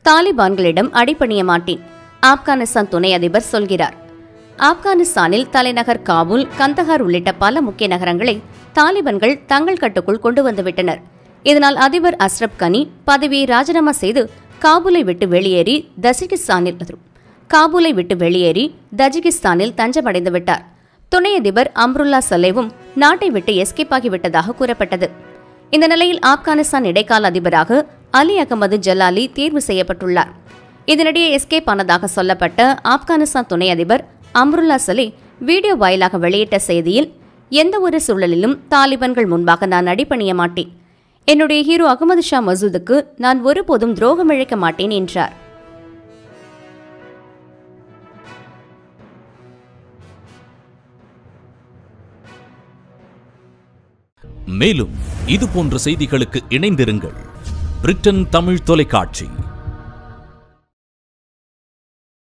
தாலிபான்களிடம் அடிபணிய மாட்டேன் ஆப்கானிஸ்தான் துணை அதிபர் சொல்கிறார் ஆப்கானிஸ்தானில் தலைநகர் காபூல் கந்தஹார் உள்ளிட்ட பல முக்கிய நகரங்களை தாலிபான்கள் தங்கள் கட்டுக்குள் கொண்டு வந்துவிட்டனர் இதனால் அதிபர் அஸ்ரப் கனி பதவியை ராஜினாமா செய்து காபூலை விட்டு வெளியேறி தஜிகிஸ்தானில் காபூலை விட்டு வெளியேறி தஜிகிஸ்தானில் தஞ்சமடைந்து விட்டார் துணை அதிபர் அம்ருல்லா சலேவும் நாட்டை விட்டு எஸ்கேப் ஆகிவிட்டதாக கூறப்பட்டது இந்த நிலையில் ஆப்கானிஸ்தான் இடைக்கால அதிபராக அலி அகமது ஜலாலி தேர்வு செய்யப்பட்டுள்ளார் இதனிடையே எஸ்கேப் ஆனதாக சொல்லப்பட்ட ஆப்கானிஸ்தான் துணை அதிபர் அம்ருல்லா சலே வீடியோ வாயிலாக வெளியிட்ட செய்தியில் எந்த ஒரு சூழலிலும் தாலிபான்கள் முன்பாக நான் அடிபணிய மாட்டேன் என்னுடைய ஹீரோ அகமது ஷா மசூதுக்கு நான் ஒருபோதும் துரோகம் இழைக்க மாட்டேன் என்றார் மேலும் இது போன்ற செய்திகளுக்கு இணைந்திருங்கள் பிரிட்டன் தமிழ் தொலைக்காட்சி